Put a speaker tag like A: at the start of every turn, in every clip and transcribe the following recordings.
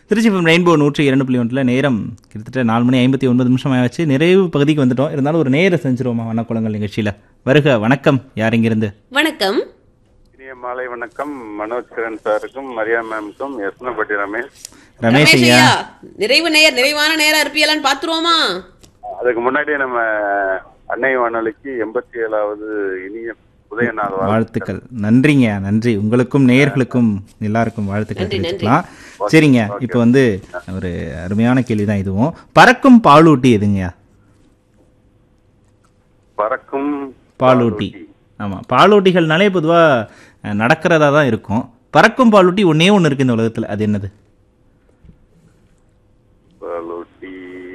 A: Trichy FM rainbow நூற்றி இரண்டு புள்ளி ஒன்றில் நேரம் கிட்டத்தட்ட நாலு மணி ஐம்பத்தி ஒன்பது நிமிஷம் ஆயாச்சு நிறைவு பகுதிக்கு வந்துட்டோம் இருந்தாலும் ஒரு நேர செஞ்சிருவோமா வண்ணக்குளங்கள் நிகழ்ச்சியில் வருக வணக்கம் யார் இங்கிருந்து
B: வணக்கம்
C: இனிய மாலை வணக்கம் மனோஜ் கிரண் சாருக்கும் மரியா மேம்க்கும் யஸ்னபட்டி ரமேஷ்
A: ரமேஷ்
B: ரமேஷ்
A: ஐயா
B: ஐயா நிறைவு நேர் நிறைவான நேரம் இருப்பியலான்னு பாத்துருவோமா
C: அதுக்கு முன்னாடியே நம்ம அன்னை வானொலிக்கு எண்பத்தி ஏழாவது இனிய உதய நாள் வாழ்த்து.
A: வாழ்த்துக்கள் நன்றிங்க நன்றி உங்களுக்கும் நேயர்களுக்கும் எல்லாருக்கும் வாழ்த்துக்கள்
B: நன்றி, நன்றி.
A: தெரிவிச்சுக்கலாம் சரிங்க இப்போ வந்து ஒரு அருமையான கேள்வி தான் இதுவும் பறக்கும் பாலூட்டி எதுங்கய்யா
C: பறக்கும்
A: பாலூட்டி ஆமாம் பாலூட்டிகள்னாலே பொதுவாக நடக்கிறதா தான் இருக்கும் பறக்கும் பாலூட்டி ஒன்றே ஒன்று இருக்குது இந்த உலகத்தில் அது என்னது
C: பாலூட்டி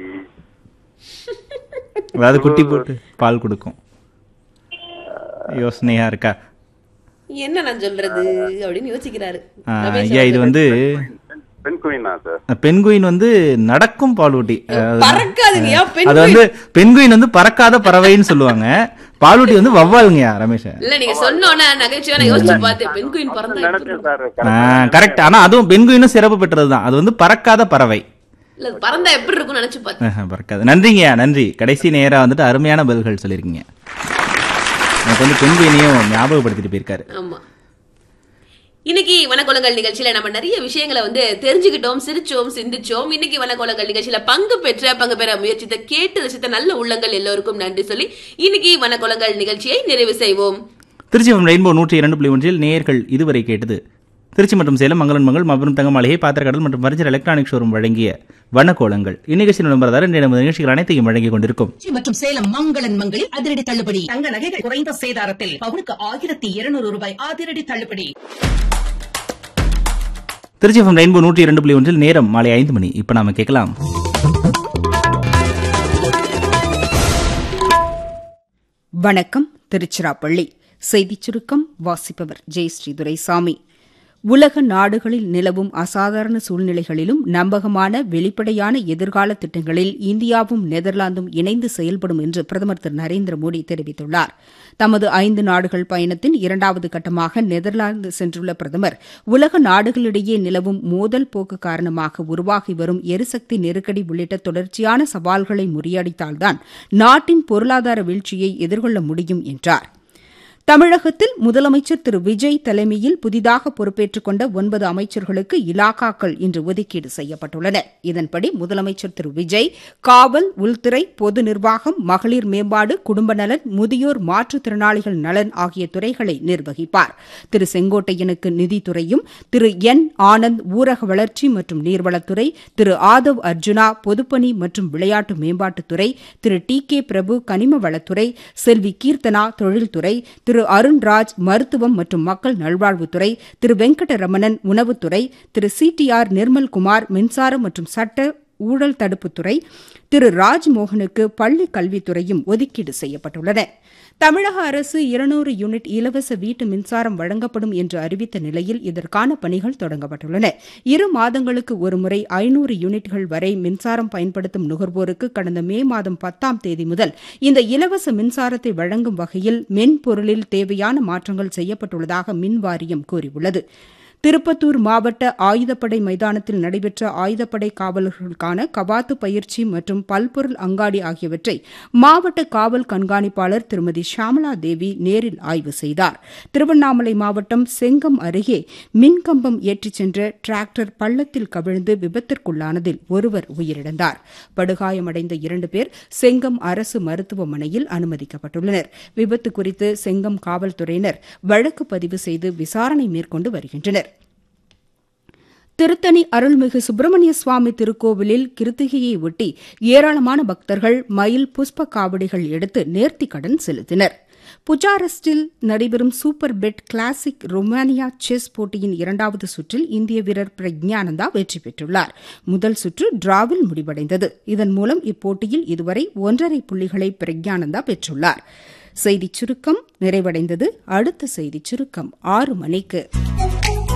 A: அதாவது குட்டி போட்டு பால் கொடுக்கும் யோசனையா இருக்கா
B: என்ன நான் சொல்றது அப்படின்னு யோசிக்கிறாரு
A: ஆ,
B: ரமேஷ்
A: ஐயா இது வந்து
C: பெண்- பெண் குயினா சார்
A: பெண்குயின் வந்து நடக்கும் பாலூட்டி அதாவது-
B: பறக்காதுங்கய்யா பெண்
A: அது வந்து பெண்குயின் வந்து பறக்காத பறவைன்னு சொல்லுவாங்க பாலூட்டி வந்து வவ்வாலுங்கய்யா ரமேஷ்
B: இல்ல நீங்க சொன்னோன்னே நகைச்சுவையான யோசிச்சு பார்த்தேன் பெண் குயின் பிறந்தா எப்படி
C: நினைச்சேன்
B: இருக்கும்?
C: சார்
A: கரெக்ட் ஆனா அதுவும் பெண்குயினும் சிறப்பு பெற்றது தான் அது வந்து பறக்காத பறவை
B: இல்ல பறந்தா எப்படி இருக்கும்னு நினைச்சு பார்த்தேன்
A: ஆஹா, பறக்காது நன்றிங்கய்யா நன்றி கடைசி நேரா வந்துட்டு அருமையான பதில்கள் சொல்லியிருக்கீங்க எனக்கு வந்து பெண்குயினையும் ஞாபகப்படுத்திட்டு போயிருக்காரு
B: ஆமா இன்னைக்கு வனக்கோலங்கள் நிகழ்ச்சியில நம்ம நிறைய விஷயங்களை வந்து தெரிஞ்சுக்கிட்டோம் சிரிச்சோம் சிந்திச்சோம் இன்னைக்கு வனக்கோலங்கள் நிகழ்ச்சியில பங்கு பெற்ற பங்கு பெற முயற்சித்த கேட்டு ரசித்த நல்ல உள்ளங்கள் எல்லோருக்கும் நன்றி சொல்லி இன்னைக்கு வனக்கோலங்கள் நிகழ்ச்சியை நிறைவு செய்வோம்
A: திருச்சி மற்றும் ரெயின்போ நூற்றி இரண்டு புள்ளி ஒன்றில் நேயர்கள் இதுவரை கேட்டது திருச்சி மற்றும் சேலம் மங்களன் மங்கள் மாபெரும் தங்க மாளிகை பாத்திரக்கடல் மற்றும் பரிசர் எலக்ட்ரானிக் ஷோரூம் வழங்கிய வண்ணக்கோலங்கள் இந்நிகழ்ச்சி நண்பர்தார் இன்றைய நமது நிகழ்ச்சிகள் அனைத்தையும் வழங்கிக் கொண்டிருக்கும்
D: திருச்சி மற்றும் சேலம் மங்களன் மங்களில் அதிரடி தள்ளுபடி தங்க நகைகள் குறைந்த சேதாரத்தில் பவுனுக்கு ஆயிரத்தி இருநூறு ரூபாய் அதிரடி தள்ளுபடி
A: திருச்சி எஃப்எம் ரெயின்போ நூற்றி இரண்டு புள்ளி ஒன்றில் நேரம் மாலை ஐந்து மணி இப்போ நாம கேட்கலாம்
E: வணக்கம் திருச்சிராப்பள்ளி செய்திச் சுருக்கம் வாசிப்பவர் ஜெயஸ்ரீ துரைசாமி உலக நாடுகளில் நிலவும் அசாதாரண சூழ்நிலைகளிலும் நம்பகமான வெளிப்படையான எதிர்கால திட்டங்களில் இந்தியாவும் நெதர்லாந்தும் இணைந்து செயல்படும் என்று பிரதமர் திரு நரேந்திர மோடி தெரிவித்துள்ளார் தமது ஐந்து நாடுகள் பயணத்தின் இரண்டாவது கட்டமாக நெதர்லாந்து சென்றுள்ள பிரதமர் உலக நாடுகளிடையே நிலவும் மோதல் போக்கு காரணமாக உருவாகி வரும் எரிசக்தி நெருக்கடி உள்ளிட்ட தொடர்ச்சியான சவால்களை முறியடித்தால்தான் நாட்டின் பொருளாதார வீழ்ச்சியை எதிர்கொள்ள முடியும் என்றார் தமிழகத்தில் முதலமைச்சர் திரு விஜய் தலைமையில் புதிதாக பொறுப்பேற்றுக் கொண்ட ஒன்பது அமைச்சர்களுக்கு இலாக்காக்கள் இன்று ஒதுக்கீடு செய்யப்பட்டுள்ளன இதன்படி முதலமைச்சர் திரு விஜய் காவல் உள்துறை பொது நிர்வாகம் மகளிர் மேம்பாடு குடும்ப நலன் முதியோர் மாற்றுத்திறனாளிகள் நலன் ஆகிய துறைகளை நிர்வகிப்பார் திரு செங்கோட்டையனுக்கு நிதித்துறையும் திரு என் ஆனந்த் ஊரக வளர்ச்சி மற்றும் நீர்வளத்துறை திரு ஆதவ் அர்ஜுனா பொதுப்பணி மற்றும் விளையாட்டு மேம்பாட்டுத்துறை திரு டி கே பிரபு கனிம வளத்துறை செல்வி கீர்த்தனா தொழில்துறை திரு அருண்ராஜ் மருத்துவம் மற்றும் மக்கள் நல்வாழ்வுத்துறை திரு வெங்கடரமணன் உணவுத்துறை திரு சி டி ஆர் நிர்மல்குமார் மின்சாரம் மற்றும் சட்ட ஊழல் தடுப்புத்துறை திரு ராஜ்மோகனுக்கு பள்ளி கல்வித்துறையும் ஒதுக்கீடு செய்யப்பட்டுள்ளன தமிழக அரசு இருநூறு யூனிட் இலவச வீட்டு மின்சாரம் வழங்கப்படும் என்று அறிவித்த நிலையில் இதற்கான பணிகள் தொடங்கப்பட்டுள்ளன இரு மாதங்களுக்கு ஒருமுறை ஐநூறு யூனிட்கள் வரை மின்சாரம் பயன்படுத்தும் நுகர்வோருக்கு கடந்த மே மாதம் பத்தாம் தேதி முதல் இந்த இலவச மின்சாரத்தை வழங்கும் வகையில் மென்பொருளில் தேவையான மாற்றங்கள் செய்யப்பட்டுள்ளதாக மின் வாரியம் கூறியுள்ளது திருப்பத்தூர் மாவட்ட ஆயுதப்படை மைதானத்தில் நடைபெற்ற ஆயுதப்படை காவலர்களுக்கான கவாத்து பயிற்சி மற்றும் பல்பொருள் அங்காடி ஆகியவற்றை மாவட்ட காவல் கண்காணிப்பாளர் திருமதி ஷாமலா தேவி நேரில் ஆய்வு செய்தார் திருவண்ணாமலை மாவட்டம் செங்கம் அருகே மின்கம்பம் ஏற்றிச் சென்ற டிராக்டர் பள்ளத்தில் கவிழ்ந்து விபத்திற்குள்ளானதில் ஒருவர் உயிரிழந்தார் படுகாயமடைந்த இரண்டு பேர் செங்கம் அரசு மருத்துவமனையில் அனுமதிக்கப்பட்டுள்ளனர் விபத்து குறித்து செங்கம் காவல்துறையினர் வழக்கு பதிவு செய்து விசாரணை மேற்கொண்டு வருகின்றனர் திருத்தணி அருள்மிகு சுப்பிரமணிய சுவாமி திருக்கோவிலில் கிருத்திகையை ஒட்டி ஏராளமான பக்தர்கள் மயில் புஷ்ப காவடிகள் எடுத்து நேர்த்திக்கடன் செலுத்தினர் புஜாரெஸ்டில் நடைபெறும் super bet classic Romania chess போட்டியின் இரண்டாவது சுற்றில் இந்திய வீரர் பிரக்ஞானந்தா வெற்றி பெற்றுள்ளார் முதல் சுற்று டிராவில் முடிவடைந்தது இதன் மூலம் இப்போட்டியில் இதுவரை ஒன்றரை புள்ளிகளை பிரக்ஞானந்தா பெற்றுள்ளார் செய்திச் சுருக்கம் நிறைவடைந்தது அடுத்த செய்திச் சுருக்கம் ஆறு மணிக்கு